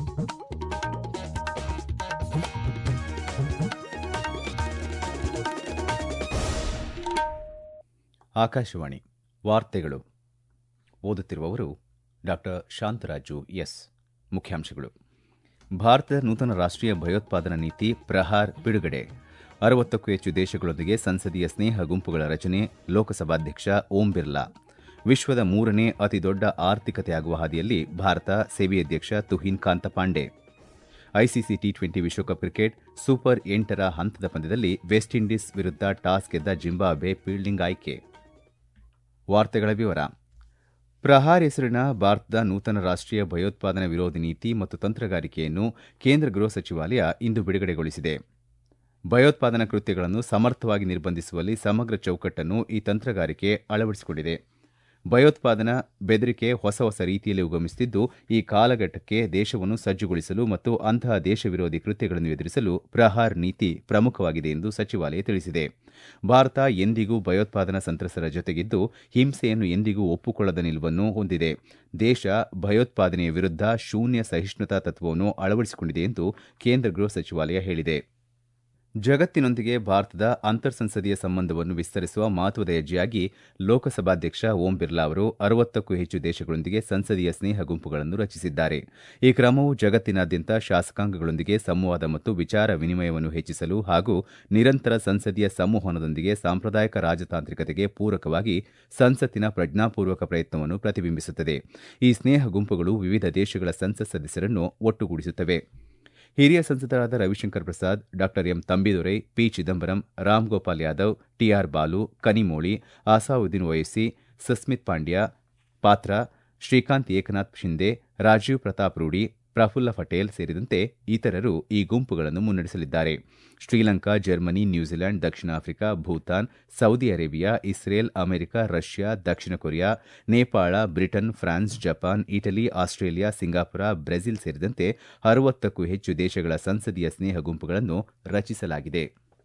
ಆಕಾಶವಾಣಿ ವಾರ್ತೆಗಳು ಓದುತ್ತಿರುವವರು doctor Shantaraju S ಮುಖ್ಯಾಂಶಗಳು ಭಾರತದ ನೂತನ ರಾಷ್ಟೀಯ ಭಯೋತ್ಪಾದನಾ ನೀತಿ ಪ್ರಹಾರ್ ಬಿಡುಗಡೆ ಅರವತ್ತಕ್ಕೂ ಹೆಚ್ಚು ದೇಶಗಳೊಂದಿಗೆ ಸಂಸದೀಯ ಸ್ನೇಹ ಗುಂಪುಗಳ ರಚನೆ ಲೋಕಸಭಾಧ್ಯಕ್ಷ ಓಂ ಬಿರ್ಲಾ ವಿಶ್ವದ ಮೂರನೇ ಅತಿದೊಡ್ಡ ಆರ್ಥಿಕತೆಯಾಗುವ ಹಾದಿಯಲ್ಲಿ ಭಾರತ ಸೆಬಿ ಅಧ್ಯಕ್ಷ Tuhin Kanta Pandey ICC T twenty ವಿಶ್ವಕಪ್ ಕ್ರಿಕೆಟ್ ಸೂಪರ್ ಎಂಟರ ಹಂತದ ಪಂದ್ಯದಲ್ಲಿ ವೆಸ್ಟ್ ಇಂಡೀಸ್ ವಿರುದ್ಧ ಟಾಸ್ ಗೆದ್ದ ಜಿಂಬಾಬ್ವೆ ಫೀಲ್ಡಿಂಗ್ ಆಯ್ಕೆ ವಾರ್ತೆಗಳ ವಿವರ ಪ್ರಹಾರ್ ಹೆಸರಿನ ಭಾರತದ ನೂತನ ರಾಷ್ಟೀಯ ಭಯೋತ್ಪಾದನಾ ವಿರೋಧಿ ನೀತಿ ಮತ್ತು ತಂತ್ರಗಾರಿಕೆಯನ್ನು ಕೇಂದ್ರ ಗೃಹ ಸಚಿವಾಲಯ ಇಂದು ಬಿಡುಗಡೆಗೊಳಿಸಿದೆ ಭಯೋತ್ಪಾದನಾ ಕೃತ್ಯಗಳನ್ನು ಸಮರ್ಥವಾಗಿ ನಿರ್ಬಂಧಿಸುವಲ್ಲಿ ಸಮಗ್ರ ಚೌಕಟ್ಟನ್ನು ಈ ತಂತ್ರಗಾರಿಕೆ ಅಳವಡಿಸಿಕೊಂಡಿದೆ ಭಯೋತ್ಪಾದನಾ ಬೆದರಿಕೆ ಹೊಸ ಹೊಸ ರೀತಿಯಲ್ಲಿ ಉಗಮಿಸುತ್ತಿದ್ದು ಈ ಕಾಲಘಟ್ಟಕ್ಕೆ ದೇಶವನ್ನು ಸಜ್ಜುಗೊಳಿಸಲು ಮತ್ತು ಅಂತಹ ದೇಶ ವಿರೋಧಿ ಕೃತ್ಯಗಳನ್ನು ಎದುರಿಸಲು ಪ್ರಹಾರ್ ನೀತಿ ಪ್ರಮುಖವಾಗಿದೆ ಎಂದು ಸಚಿವಾಲಯ ತಿಳಿಸಿದೆ ಭಾರತ ಎಂದಿಗೂ ಭಯೋತ್ಪಾದನಾ ಸಂತ್ರಸ್ತರ ಜೊತೆಗಿದ್ದು ಹಿಂಸೆಯನ್ನು ಎಂದಿಗೂ ಒಪ್ಪುಕೊಳ್ಳದ ನಿಲುವನ್ನು ಹೊಂದಿದೆ ದೇಶ ಭಯೋತ್ಪಾದನೆಯ ವಿರುದ್ಧ ಶೂನ್ಯ ಸಹಿಷ್ಣುತಾ ತತ್ವವನ್ನು ಅಳವಡಿಸಿಕೊಂಡಿದೆ ಎಂದು ಕೇಂದ್ರ ಗೃಹ ಸಚಿವಾಲಯ ಹೇಳಿದೆ ಜಗತ್ತಿನೊಂದಿಗೆ ಭಾರತದ ಅಂತರ್ಸಂಸದೀಯ ಸಂಬಂಧವನ್ನು ವಿಸ್ತರಿಸುವ ಮಹತ್ವದ ಹೆಜ್ಜೆಯಾಗಿ ಲೋಕಸಭಾಧ್ಯಕ್ಷ ಓಂ ಬಿರ್ಲಾ ಅವರು ಅರವತ್ತಕ್ಕೂ ಹೆಚ್ಚು ದೇಶಗಳೊಂದಿಗೆ ಸಂಸದೀಯ ಸ್ನೇಹ ಗುಂಪುಗಳನ್ನು ರಚಿಸಿದ್ದಾರೆ ಈ ಕ್ರಮವು ಜಗತ್ತಿನಾದ್ಯಂತ ಶಾಸಕಾಂಗಗಳೊಂದಿಗೆ ಸಂವಾದ ಮತ್ತು ವಿಚಾರ ವಿನಿಮಯವನ್ನು ಹೆಚ್ಚಿಸಲು ಹಾಗೂ ನಿರಂತರ ಸಂಸದೀಯ ಸಂವಹನದೊಂದಿಗೆ ಸಾಂಪ್ರದಾಯಿಕ ರಾಜತಾಂತ್ರಿಕತೆಗೆ ಪೂರಕವಾಗಿ ಸಂಸತ್ತಿನ ಪ್ರಜ್ಞಾಪೂರ್ವಕ ಪ್ರಯತ್ನವನ್ನು ಪ್ರತಿಬಿಂಬಿಸುತ್ತದೆ ಈ ಸ್ನೇಹ ಗುಂಪುಗಳು ವಿವಿಧ ದೇಶಗಳ ಸಂಸತ್ ಸದಸ್ಯರನ್ನು ಒಟ್ಟುಗೂಡಿಸುತ್ತವೆ ಹಿರಿಯ ಸಂಸದರಾದ ರವಿಶಂಕರ್ ಪ್ರಸಾದ್ ಡಾ M Thambidurai P Chidambaram Ram Gopal Yadav TR Baalu Kanimozhi Asaduddin Owaisi Sasmit Pandya Patra Shrikant Eknath Shinde Rajiv Pratap ರೂಡಿ ಪ್ರಫುಲ್ಲ ಪಟೇಲ್ ಸೇರಿದಂತೆ ಇತರರು ಈ ಗುಂಪುಗಳನ್ನು ಮುನ್ನಡೆಸಲಿದ್ದಾರೆ ಶ್ರೀಲಂಕಾ ಜರ್ಮನಿ ನ್ಯೂಜಿಲೆಂಡ್ ದಕ್ಷಿಣ Africa Bhutan Saudi Arabia Israel America Russia ದಕ್ಷಿಣ Korea Nepal Britain France Japan Italy Australia Singapore Brazil ಸೇರಿದಂತೆ ಅರವತ್ತಕ್ಕೂ ಹೆಚ್ಚು ದೇಶಗಳ ಸಂಸದೀಯ ಸ್ನೇಹ ಗುಂಪುಗಳನ್ನು ರಚಿಸಲಾಗಿದೆ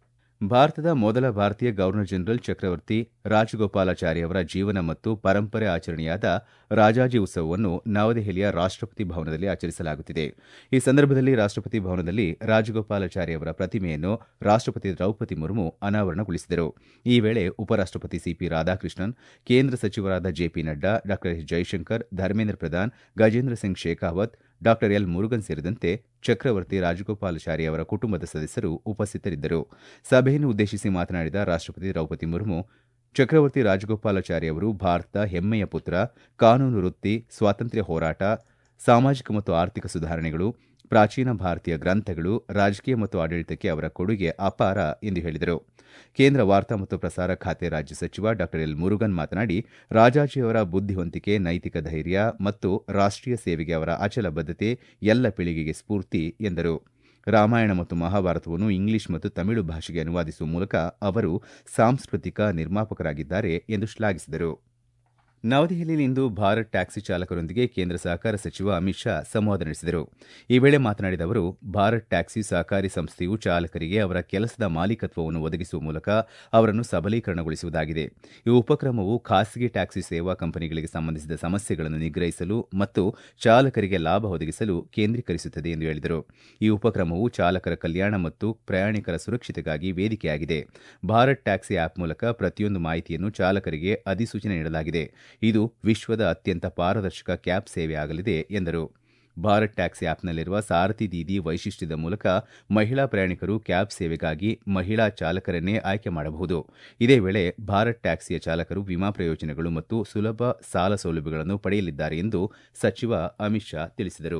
ಭಾರತದ ಮೊದಲ ಭಾರತೀಯ ಗವರ್ನರ್ ಜನರಲ್ ಚಕ್ರವರ್ತಿ ರಾಜಗೋಪಾಲಾಚಾರಿ ಅವರ ಜೀವನ ಮತ್ತು ಪರಂಪರೆ ಆಚರಣೆಯಾದ ರಾಜಾಜಿ ಉತ್ಸವವನ್ನು ನವದೆಹಲಿಯ ರಾಷ್ಟಪತಿ ಭವನದಲ್ಲಿ ಆಚರಿಸಲಾಗುತ್ತಿದೆ ಈ ಸಂದರ್ಭದಲ್ಲಿ ರಾಷ್ಟಪತಿ ಭವನದಲ್ಲಿ ರಾಜಗೋಪಾಲಾಚಾರಿ ಅವರ ಪ್ರತಿಮೆಯನ್ನು ರಾಷ್ಟಪತಿ ದ್ರೌಪದಿ ಮುರ್ಮು ಅನಾವರಣಗೊಳಿಸಿದರು ಈ ವೇಳೆ ಉಪರಾಷ್ಟಪತಿ ಸಿಪಿ ರಾಧಾಕೃಷ್ಣನ್ ಕೇಂದ್ರ ಸಚಿವರಾದ ಜೆಪಿ ನಡ್ಡಾ ಡಾ ಎಸ್ ಜೈಶಂಕರ್ ಧರ್ಮೇಂದ್ರ ಪ್ರಧಾನ್ ಗಜೇಂದ್ರ ಸಿಂಗ್ ಶೇಖಾವತ್ ಡಾ ಎಲ್ ಮುರುಗನ್ ಸೇರಿದಂತೆ ಚಕ್ರವರ್ತಿ ರಾಜಗೋಪಾಲಾಚಾರಿ ಅವರ ಕುಟುಂಬದ ಸದಸ್ಯರು ಉಪಸ್ಥಿತರಿದ್ದರು ಸಭೆಯನ್ನು ಉದ್ದೇಶಿಸಿ ಮಾತನಾಡಿದ ರಾಷ್ಟಪತಿ ದ್ರೌಪದಿ ಮುರ್ಮು ಚಕ್ರವರ್ತಿ ರಾಜಗೋಪಾಲಾಚಾರಿ ಅವರು ಭಾರತದ ಹೆಮ್ಮೆಯ ಪುತ್ರ ಕಾನೂನು ವೃತ್ತಿ ಸ್ವಾತಂತ್ರ್ಯ ಹೋರಾಟ ಸಾಮಾಜಿಕ ಮತ್ತು ಆರ್ಥಿಕ ಸುಧಾರಣೆಗಳು ಪ್ರಾಚೀನ ಭಾರತೀಯ ಗ್ರಂಥಗಳು ರಾಜಕೀಯ ಮತ್ತು ಆಡಳಿತಕ್ಕೆ ಅವರ ಕೊಡುಗೆ ಅಪಾರ ಎಂದು ಹೇಳಿದರು ಕೇಂದ್ರ ವಾರ್ತಾ ಮತ್ತು ಪ್ರಸಾರ ಖಾತೆ ರಾಜ್ಯ ಸಚಿವ ಡಾ ಎಲ್ ಮುರುಗನ್ ಮಾತನಾಡಿ ರಾಜಾಜಿಯವರ ಬುದ್ಧಿವಂತಿಕೆ ನೈತಿಕ ಧೈರ್ಯ ಮತ್ತು ರಾಷ್ಟೀಯ ಸೇವೆಗೆ ಅವರ ಅಚಲ ಬದ್ಧತೆ ಎಲ್ಲ ಪೀಳಿಗೆಗೆ ಸ್ಫೂರ್ತಿ ಎಂದರು ರಾಮಾಯಣ ಮತ್ತು ಮಹಾಭಾರತವನ್ನು ಇಂಗ್ಲಿಷ್ ಮತ್ತು ತಮಿಳು ಭಾಷೆಗೆ ಅನುವಾದಿಸುವ ಮೂಲಕ ಅವರು ಸಾಂಸ್ಕೃತಿಕ ನಿರ್ಮಾಪಕರಾಗಿದ್ದಾರೆ ಎಂದು ಶ್ಲಾಘಿಸಿದರು ನವದೆಹಲಿಯಲ್ಲಿಂದು ಭಾರತ್ ಟ್ಯಾಕ್ಸಿ ಚಾಲಕರೊಂದಿಗೆ ಕೇಂದ್ರ ಸಹಕಾರ ಸಚಿವ ಅಮಿತ್ ಶಾ ಸಂವಾದ ನಡೆಸಿದರು ಈ ವೇಳೆ ಮಾತನಾಡಿದ ಅವರು ಭಾರತ್ ಟ್ಯಾಕ್ಸಿ ಸಹಕಾರಿ ಸಂಸ್ಥೆಯು ಚಾಲಕರಿಗೆ ಅವರ ಕೆಲಸದ ಮಾಲೀಕತ್ವವನ್ನು ಒದಗಿಸುವ ಮೂಲಕ ಅವರನ್ನು ಸಬಲೀಕರಣಗೊಳಿಸುವುದಾಗಿದೆ ಈ ಉಪಕ್ರಮವು ಖಾಸಗಿ ಟ್ಯಾಕ್ಸಿ ಸೇವಾ ಕಂಪನಿಗಳಿಗೆ ಸಂಬಂಧಿಸಿದ ಸಮಸ್ಯೆಗಳನ್ನು ನಿಗ್ರಹಿಸಲು ಮತ್ತು ಚಾಲಕರಿಗೆ ಲಾಭ ಒದಗಿಸಲು ಕೇಂದ್ರೀಕರಿಸುತ್ತದೆ ಎಂದು ಹೇಳಿದರು ಈ ಉಪಕ್ರಮವು ಚಾಲಕರ ಕಲ್ಯಾಣ ಮತ್ತು ಪ್ರಯಾಣಿಕರ ಸುರಕ್ಷತೆಗಾಗಿ ವೇದಿಕೆಯಾಗಿದೆ ಭಾರತ್ ಟ್ಯಾಕ್ಸಿ ಆಪ್ ಮೂಲಕ ಪ್ರತಿಯೊಂದು ಮಾಹಿತಿಯನ್ನು ಚಾಲಕರಿಗೆ ಅಧಿಸೂಚನೆ ನೀಡಲಾಗಿದೆ ಇದು ವಿಶ್ವದ ಅತ್ಯಂತ ಪಾರದರ್ಶಕ ಕ್ಯಾಬ್ ಸೇವೆ ಆಗಲಿದೆ ಎಂದರು ಭಾರತ್ ಟ್ಯಾಕ್ಸಿ ಆಪ್ನಲ್ಲಿರುವ ಸಾರಥಿ ದೀದಿ ವೈಶಿಷ್ಟ್ಯದ ಮೂಲಕ ಮಹಿಳಾ ಪ್ರಯಾಣಿಕರು ಕ್ಯಾಬ್ ಸೇವೆಗಾಗಿ ಮಹಿಳಾ ಚಾಲಕರನ್ನೇ ಆಯ್ಕೆ ಮಾಡಬಹುದು ಇದೇ ವೇಳೆ ಭಾರತ್ ಟ್ಯಾಕ್ಸಿಯ ಚಾಲಕರು ವಿಮಾ ಪ್ರಯೋಜನಗಳು ಮತ್ತು ಸುಲಭ ಸಾಲ ಸೌಲಭ್ಯಗಳನ್ನು ಪಡೆಯಲಿದ್ದಾರೆ ಎಂದು ಸಚಿವ ಅಮಿತ್ ಶಾ ತಿಳಿಸಿದರು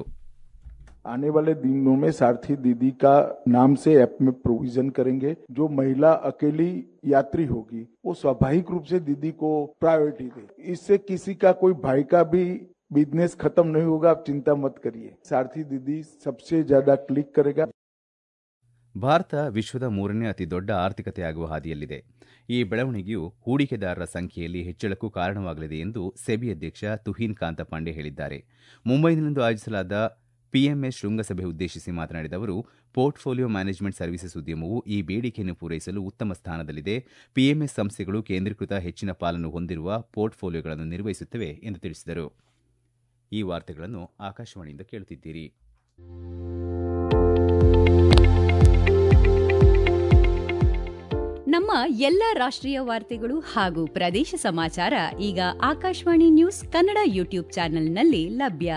आने वाले दिनों में सारथी दीदी का नाम से ऐप में प्रोविजन करेंगे जो महिला अकेली यात्री होगी वो स्वाभाविक रूप से दीदी को प्रायोरिटी दे इससे किसी का कोई भाई का भी बिजनेस खत्म नहीं होगा आप चिंता मत करिए सारथी दीदी सबसे ज्यादा क्लिक करेगा ಭಾರತ ವಿಶ್ವದ ಮೂರನೇ ಅತಿ ದೊಡ್ಡ ಆರ್ಥಿಕತೆಯಾಗುವ ಹಾದಿಯಲ್ಲಿದೆ ಈ ಬೆಳವಣಿಗೆಯು ಹೂಡಿಕೆದಾರರ ಸಂಖ್ಯೆಯಲ್ಲಿ ಹೆಚ್ಚಳಕ್ಕೂ ಕಾರಣವಾಗಲಿದೆ ಎಂದು ಸೆಬಿ ಅಧ್ಯಕ್ಷ ತುಹಿನ್ ಕಾಂತ ಪಾಂಡೆ ಹೇಳಿದ್ದಾರೆ ಮುಂಬೈನಲ್ಲಿಂದು ಆಯೋಜಿಸಲಾದ ಪಿಎಂಎಸ್ ಶೃಂಗಸಭೆ ಉದ್ದೇಶಿಸಿ ಮಾತನಾಡಿದ ಅವರು ಪೋರ್ಟ್ಫೋಲಿಯೋ ಮ್ಯಾನೇಜ್ಮೆಂಟ್ ಸರ್ವಿಸಸ್ ಉದ್ಯಮವು ಈ ಬೇಡಿಕೆಯನ್ನು ಪೂರೈಸಲು ಉತ್ತಮ ಸ್ಥಾನದಲ್ಲಿದೆ ಪಿಎಂಎಸ್ ಸಂಸ್ಥೆಗಳು ಕೇಂದ್ರೀಕೃತ ಹೆಚ್ಚಿನ ಪಾಲನ್ನು ಹೊಂದಿರುವ ಪೋರ್ಟ್ಫೋಲಿಯೋಗಳನ್ನು ನಿರ್ವಹಿಸುತ್ತವೆ ಎಂದು ತಿಳಿಸಿದರು ಈ ವಾರ್ತೆಗಳನ್ನು ಆಕಾಶವಾಣಿಯಿಂದ ಕೇಳುತ್ತಿದ್ದೀರಿ ನಮ್ಮ ಎಲ್ಲ ರಾಷ್ಟ್ರೀಯ ವಾರ್ತೆಗಳು ಹಾಗೂ ಪ್ರದೇಶ ಸಮಾಚಾರ ಈಗ ಆಕಾಶವಾಣಿ ನ್ಯೂಸ್ ಕನ್ನಡ ಯೂಟ್ಯೂಬ್ ಚಾನೆಲ್ನಲ್ಲಿ ಲಭ್ಯ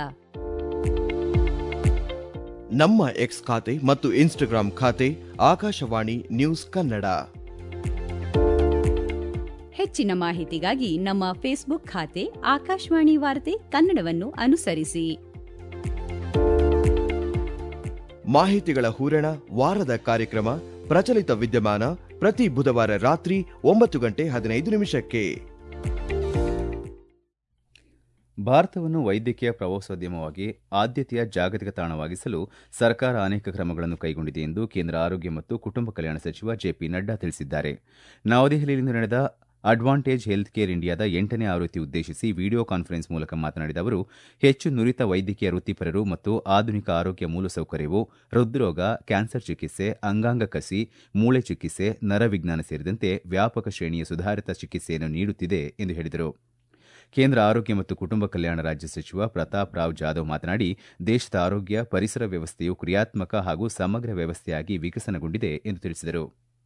ನಮ್ಮ ಎಕ್ಸ್ ಖಾತೆ ಮತ್ತು ಇನ್ಸ್ಟಾಗ್ರಾಂ ಖಾತೆ ಆಕಾಶವಾಣಿ ನ್ಯೂಸ್ ಕನ್ನಡ ಹೆಚ್ಚಿನ ಮಾಹಿತಿಗಾಗಿ ನಮ್ಮ ಫೇಸ್ಬುಕ್ ಖಾತೆ ಆಕಾಶವಾಣಿ ವಾರ್ತೆ ಕನ್ನಡವನ್ನು ಅನುಸರಿಸಿ ಮಾಹಿತಿಗಳ ಹೂರಣ ವಾರದ ಕಾರ್ಯಕ್ರಮ ಪ್ರಚಲಿತ ವಿದ್ಯಮಾನ ಪ್ರತಿ ಬುಧವಾರ ರಾತ್ರಿ ಒಂಬತ್ತು ಗಂಟೆ ಹದಿನೈದು ನಿಮಿಷಕ್ಕೆ ಭಾರತವನ್ನು ವೈದ್ಯಕೀಯ ಪ್ರವಾಸೋದ್ಯಮವಾಗಿ ಆದ್ಯತೆಯ ಜಾಗತಿಕ ತಾಣವಾಗಿಸಲು ಸರ್ಕಾರ ಅನೇಕ ಕ್ರಮಗಳನ್ನು ಕೈಗೊಂಡಿದೆ ಎಂದು ಕೇಂದ್ರ ಆರೋಗ್ಯ ಮತ್ತು ಕುಟುಂಬ ಕಲ್ಯಾಣ ಸಚಿವ ಜೆಪಿ ನಡ್ಡಾ ತಿಳಿಸಿದ್ದಾರೆ ನವದೆಹಲಿಯಲ್ಲಿಂದು ನಡೆದ ಅಡ್ವಾಂಟೇಜ್ ಹೆಲ್ತ್ ಕೇರ್ ಇಂಡಿಯಾದ ಎಂಟನೇ ಆವೃತ್ತಿ ಉದ್ದೇಶಿಸಿ ವಿಡಿಯೋ ಕಾನ್ಫರೆನ್ಸ್ ಮೂಲಕ ಮಾತನಾಡಿದ ಅವರು ಹೆಚ್ಚು ನುರಿತ ವೈದ್ಯಕೀಯ ವೃತ್ತಿಪರರು ಮತ್ತು ಆಧುನಿಕ ಆರೋಗ್ಯ ಮೂಲಸೌಕರ್ಯವು ಹೃದ್ರೋಗ ಕ್ಯಾನ್ಸರ್ ಚಿಕಿತ್ಸೆ ಅಂಗಾಂಗ ಕಸಿ ಮೂಳೆ ಚಿಕಿತ್ಸೆ ನರವಿಜ್ಞಾನ ಸೇರಿದಂತೆ ವ್ಯಾಪಕ ಶ್ರೇಣಿಯ ಸುಧಾರಿತ ಚಿಕಿತ್ಸೆಯನ್ನು ನೀಡುತ್ತಿದೆ ಎಂದು ಹೇಳಿದರು ಕೇಂದ್ರ ಆರೋಗ್ಯ ಮತ್ತು ಕುಟುಂಬ ಕಲ್ಯಾಣ ರಾಜ್ಯ ಸಚಿವ ಪ್ರತಾಪ್ ರಾವ್ ಜಾಧವ್ ಮಾತನಾಡಿ ದೇಶದ ಆರೋಗ್ಯ ಪರಿಸರ ವ್ಯವಸ್ಥೆಯು ಕ್ರಿಯಾತ್ಮಕ ಹಾಗೂ ಸಮಗ್ರ ವ್ಯವಸ್ಥೆಯಾಗಿ ವಿಕಸನಗೊಂಡಿದೆ ಎಂದು ತಿಳಿಸಿದರು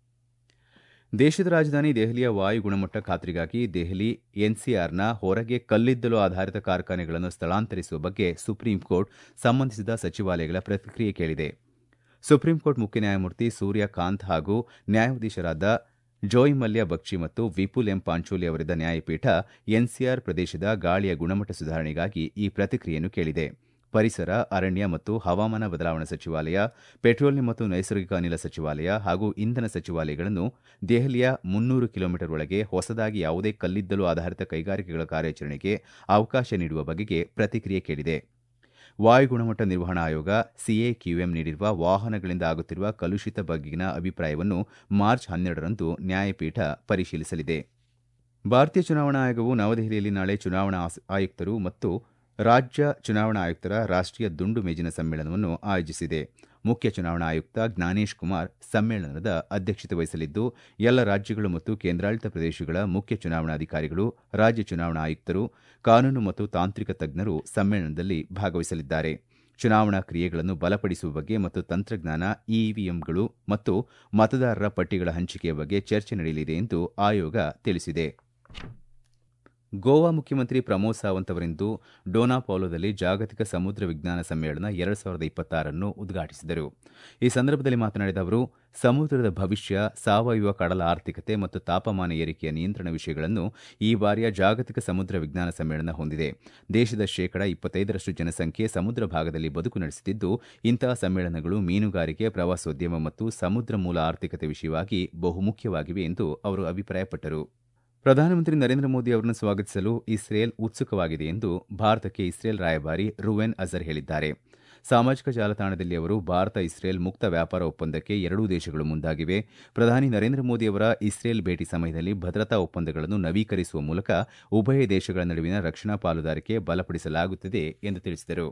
ದೇಶದ ರಾಜಧಾನಿ ದೆಹಲಿಯ ವಾಯು ಗುಣಮಟ್ಟ ಖಾತ್ರಿಗಾಗಿ ದೆಹಲಿ ಎನ್ಸಿಆರ್ನ ಹೊರಗೆ ಕಲ್ಲಿದ್ದಲು ಆಧಾರಿತ ಕಾರ್ಖಾನೆಗಳನ್ನು ಸ್ಥಳಾಂತರಿಸುವ ಬಗ್ಗೆ ಸುಪ್ರೀಂ ಕೋರ್ಟ್ ಸಂಬಂಧಿಸಿದ ಸಚಿವಾಲಯಗಳ ಪ್ರತಿಕ್ರಿಯೆ ಕೇಳಿದೆ ಸುಪ್ರೀಂ ಕೋರ್ಟ್ ಮುಖ್ಯ ನ್ಯಾಯಮೂರ್ತಿ ಸೂರ್ಯ ಕಾಂತ್ ಹಾಗೂ ನ್ಯಾಯಾಧೀಶರಾದ ಜೋಯ್ ಮಲ್ಯ ಬಕ್ಷಿ ಮತ್ತು ವಿಪುಲ್ ಎಂ ಪಾಂಚೋಲಿ ಅವರಿದ್ದ ನ್ಯಾಯಪೀಠ ಎನ್ಸಿಆರ್ ಪ್ರದೇಶದ ಗಾಳಿಯ ಗುಣಮಟ್ಟ ಸುಧಾರಣೆಗಾಗಿ ಈ ಪ್ರತಿಕ್ರಿಯೆಯನ್ನು ಕೇಳಿದೆ ಪರಿಸರ ಅರಣ್ಯ ಮತ್ತು ಹವಾಮಾನ ಬದಲಾವಣಾ ಸಚಿವಾಲಯ ಪೆಟ್ರೋಲಿಯಂ ಮತ್ತು ನೈಸರ್ಗಿಕ ಅನಿಲ ಸಚಿವಾಲಯ ಹಾಗೂ ಇಂಧನ ಸಚಿವಾಲಯಗಳನ್ನು ದೆಹಲಿಯ ಮುನ್ನೂರು ಕಿಲೋಮೀಟರ್ ಒಳಗೆ ಹೊಸದಾಗಿ ಯಾವುದೇ ಕಲ್ಲಿದ್ದಲು ಆಧಾರಿತ ಕೈಗಾರಿಕೆಗಳ ಕಾರ್ಯಾಚರಣೆಗೆ ಅವಕಾಶ ನೀಡುವ ಬಗೆಗೆ ಪ್ರತಿಕ್ರಿಯೆ ಕೇಳಿದೆ ವಾಯು ಗುಣಮಟ್ಟ ನಿರ್ವಹಣಾ ಆಯೋಗ ಸಿಎಕ್ಯೂಎಂ ನೀಡಿರುವ ವಾಹನಗಳಿಂದ ಆಗುತ್ತಿರುವ ಕಲುಷಿತ ಬಗೆಗಿನ ಅಭಿಪ್ರಾಯವನ್ನು ಮಾರ್ಚ್ ಹನ್ನೆರಡರಂದು ನ್ಯಾಯಪೀಠ ಪರಿಶೀಲಿಸಲಿದೆ ಭಾರತೀಯ ಚುನಾವಣಾ ಆಯೋಗವು ನವದೆಹಲಿಯಲ್ಲಿ ನಾಳೆ ಚುನಾವಣಾ ಆಯುಕ್ತರು ಮತ್ತು ರಾಜ್ಯ ಚುನಾವಣಾ ಆಯುಕ್ತರ ರಾಷ್ಟೀಯ ದುಂಡು ಮೇಜಿನ ಸಮ್ಮೇಳನವನ್ನು ಆಯೋಜಿಸಿದೆ ಮುಖ್ಯ ಚುನಾವಣಾ ಆಯುಕ್ತ ಜ್ಞಾನೇಶ್ ಕುಮಾರ್ ಸಮ್ಮೇಳನದ ಅಧ್ಯಕ್ಷತೆ ವಹಿಸಲಿದ್ದು ಎಲ್ಲ ರಾಜ್ಯಗಳು ಮತ್ತು ಕೇಂದ್ರಾಡಳಿತ ಪ್ರದೇಶಗಳ ಮುಖ್ಯ ಚುನಾವಣಾಧಿಕಾರಿಗಳು ರಾಜ್ಯ ಚುನಾವಣಾ ಆಯುಕ್ತರು ಕಾನೂನು ಮತ್ತು ತಾಂತ್ರಿಕ ತಜ್ಞರು ಸಮ್ಮೇಳನದಲ್ಲಿ ಭಾಗವಹಿಸಲಿದ್ದಾರೆ ಚುನಾವಣಾ ಕ್ರಿಯೆಗಳನ್ನು ಬಲಪಡಿಸುವ ಬಗ್ಗೆ ಮತ್ತು ತಂತ್ರಜ್ಞಾನ ಇವಿಎಂಗಳು ಮತ್ತು ಮತದಾರರ ಪಟ್ಟಿಗಳ ಹಂಚಿಕೆಯ ಬಗ್ಗೆ ಚರ್ಚೆ ನಡೆಯಲಿದೆ ಎಂದು ಆಯೋಗ ತಿಳಿಸಿದೆ ಗೋವಾ ಮುಖ್ಯಮಂತ್ರಿ ಪ್ರಮೋದ್ ಸಾವಂತ್ ಅವರಿಂದು ಡೋನಾಪೌಲೋದಲ್ಲಿ ಜಾಗತಿಕ ಸಮುದ್ರ ವಿಜ್ಞಾನ ಸಮ್ಮೇಳನ ಎರಡು ಸಾವಿರದ ಇಪ್ಪತ್ತಾರನ್ನು ಉದ್ಘಾಟಿಸಿದರು ಈ ಸಂದರ್ಭದಲ್ಲಿ ಮಾತನಾಡಿದ ಅವರು ಸಮುದ್ರದ ಭವಿಷ್ಯ ಸಾವಯವ ಕಡಲ ಆರ್ಥಿಕತೆ ಮತ್ತು ತಾಪಮಾನ ಏರಿಕೆಯ ನಿಯಂತ್ರಣ ವಿಷಯಗಳನ್ನು ಈ ಬಾರಿಯ ಜಾಗತಿಕ ಸಮುದ್ರ ವಿಜ್ಞಾನ ಸಮ್ಮೇಳನ ಹೊಂದಿದೆ ದೇಶದ ಶೇಕಡ ಇಪ್ಪತ್ತೈದರಷ್ಟು ಜನಸಂಖ್ಯೆ ಸಮುದ್ರ ಭಾಗದಲ್ಲಿ ಬದುಕು ನಡೆಸುತ್ತಿದ್ದು ಇಂತಹ ಸಮ್ಮೇಳನಗಳು ಮೀನುಗಾರಿಕೆ ಪ್ರವಾಸೋದ್ಯಮ ಮತ್ತು ಸಮುದ್ರ ಮೂಲ ಆರ್ಥಿಕತೆ ವಿಷಯವಾಗಿ ಬಹುಮುಖ್ಯವಾಗಿವೆ ಎಂದು ಅವರು ಅಭಿಪ್ರಾಯಪಟ್ಟರು ಪ್ರಧಾನಮಂತ್ರಿ ನರೇಂದ್ರ ಮೋದಿ ಅವರನ್ನು ಸ್ವಾಗತಿಸಲು ಇಸ್ರೇಲ್ ಉತ್ಸುಕವಾಗಿದೆ ಎಂದು ಭಾರತಕ್ಕೆ ಇಸ್ರೇಲ್ ರಾಯಭಾರಿ ರುವೆನ್ ಅಜರ್ ಹೇಳಿದ್ದಾರೆ ಸಾಮಾಜಿಕ ಜಾಲತಾಣದಲ್ಲಿ ಅವರು ಭಾರತ ಇಸ್ರೇಲ್ ಮುಕ್ತ ವ್ಯಾಪಾರ ಒಪ್ಪಂದಕ್ಕೆ ಎರಡೂ ದೇಶಗಳು ಮುಂದಾಗಿವೆ ಪ್ರಧಾನಿ ನರೇಂದ್ರ ಮೋದಿ ಅವರ ಇಸ್ರೇಲ್ ಭೇಟಿ ಸಮಯದಲ್ಲಿ ಭದ್ರತಾ ಒಪ್ಪಂದಗಳನ್ನು ನವೀಕರಿಸುವ ಮೂಲಕ ಉಭಯ ದೇಶಗಳ ನಡುವಿನ ರಕ್ಷಣಾ ಪಾಲುದಾರಿಕೆ ಬಲಪಡಿಸಲಾಗುತ್ತಿದೆ ಎಂದು ತಿಳಿಸಿದರು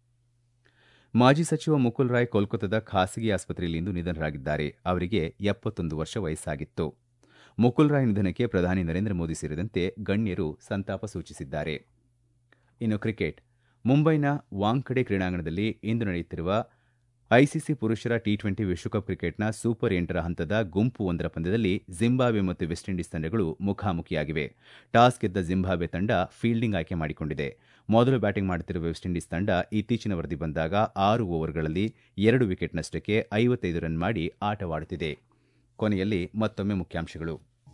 ಮಾಜಿ ಸಚಿವ ಮುಕುಲ್ ರಾಯ್ ಕೋಲ್ಕತ್ತಾದ ಖಾಸಗಿ ಆಸ್ಪತ್ರೆಯಲ್ಲಿಂದು ನಿಧನರಾಗಿದ್ದಾರೆ ಅವರಿಗೆ ಎಪ್ಪತ್ತೊಂದು ವರ್ಷ ವಯಸ್ಸಾಗಿತ್ತು ಮುಕುಲ್ ರಾಯ್ ನಿಧನಕ್ಕೆ ಪ್ರಧಾನಿ ನರೇಂದ್ರ ಮೋದಿ ಸೇರಿದಂತೆ ಗಣ್ಯರು ಸಂತಾಪ ಸೂಚಿಸಿದ್ದಾರೆ ಇನ್ನು ಕ್ರಿಕೆಟ್ ಮುಂಬೈನ ವಾಂಖಡೆ ಕ್ರೀಡಾಂಗಣದಲ್ಲಿ ಇಂದು ನಡೆಯುತ್ತಿರುವ ಐಸಿಸಿ ಪುರುಷರ ಟಿ ಟ್ವೆಂಟಿ ವಿಶ್ವಕಪ್ ಕ್ರಿಕೆಟ್ನ ಸೂಪರ್ ಎಂಟರ ಹಂತದ ಗುಂಪು ಒಂದರ ಪಂದ್ಯದಲ್ಲಿ ಜಿಂಬಾಬ್ವೆ ಮತ್ತು ವೆಸ್ಟ್ ಇಂಡೀಸ್ ತಂಡಗಳು ಮುಖಾಮುಖಿಯಾಗಿವೆ ಟಾಸ್ ಗೆದ್ದ ಜಿಂಬಾಬ್ವೆ ತಂಡ ಫೀಲ್ಡಿಂಗ್ ಆಯ್ಕೆ ಮಾಡಿಕೊಂಡಿದೆ ಮೊದಲು ಬ್ಯಾಟಿಂಗ್ ಮಾಡುತ್ತಿರುವ ವೆಸ್ಟ್ ಇಂಡೀಸ್ ತಂಡ ಇತ್ತೀಚಿನ ವರದಿ ಬಂದಾಗ ಆರು ಓವರ್ಗಳಲ್ಲಿ ಎರಡು ವಿಕೆಟ್ ನಷ್ಟಕ್ಕೆ ಐವತ್ತೈದು ರನ್ ಮಾಡಿ ಆಟವಾಡುತ್ತಿದೆ ಕೊನೆಯಲ್ಲಿ ಮತ್ತೊಮ್ಮೆ ಮುಖ್ಯಾಂಶಗಳು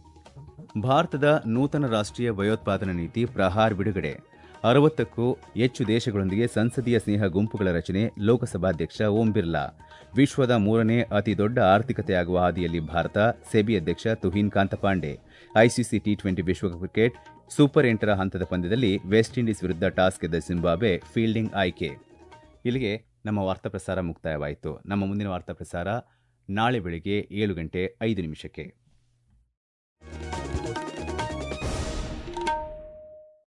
ಭಾರತದ ನೂತನ ರಾಷ್ಟೀಯ ಭಯೋತ್ಪಾದನಾ ನೀತಿ ಪ್ರಹಾರ್ ಬಿಡುಗಡೆ ಅರವತ್ತಕ್ಕೂ ಹೆಚ್ಚು ದೇಶಗಳೊಂದಿಗೆ ಸಂಸದೀಯ ಸ್ನೇಹ ಗುಂಪುಗಳ ರಚನೆ ಲೋಕಸಭಾಧ್ಯಕ್ಷ ಓಂ ಬಿರ್ಲಾ ವಿಶ್ವದ ಮೂರನೇ ಅತಿ ದೊಡ್ಡ ಆರ್ಥಿಕತೆಯಾಗುವ ಹಾದಿಯಲ್ಲಿ ಭಾರತ ಸೆಬಿ ಅಧ್ಯಕ್ಷ Tuhin Kanta Pandey ICC T twenty ವಿಶ್ವಕಪ್ ಕ್ರಿಕೆಟ್ ಸೂಪರ್ ಎಂಟರ ಹಂತದ ಪಂದ್ಯದಲ್ಲಿ ವೆಸ್ಟ್ ಇಂಡೀಸ್ ವಿರುದ್ಧ ಟಾಸ್ ಗೆದ್ದ ಜಿಂಬಾಬ್ವೆ ಫೀಲ್ಡಿಂಗ್ ಆಯ್ಕೆ ಇಲ್ಲಿಗೆ ನಮ್ಮ ವಾರ್ತಾ ಪ್ರಸಾರ ಮುಕ್ತಾಯವಾಯಿತು ನಮ್ಮ ಮುಂದಿನ ವಾರ್ತಾ ಪ್ರಸಾರ ನಾಳೆ ಬೆಳಗ್ಗೆ ಏಳು ಗಂಟೆ ಐದು ನಿಮಿಷಕ್ಕೆ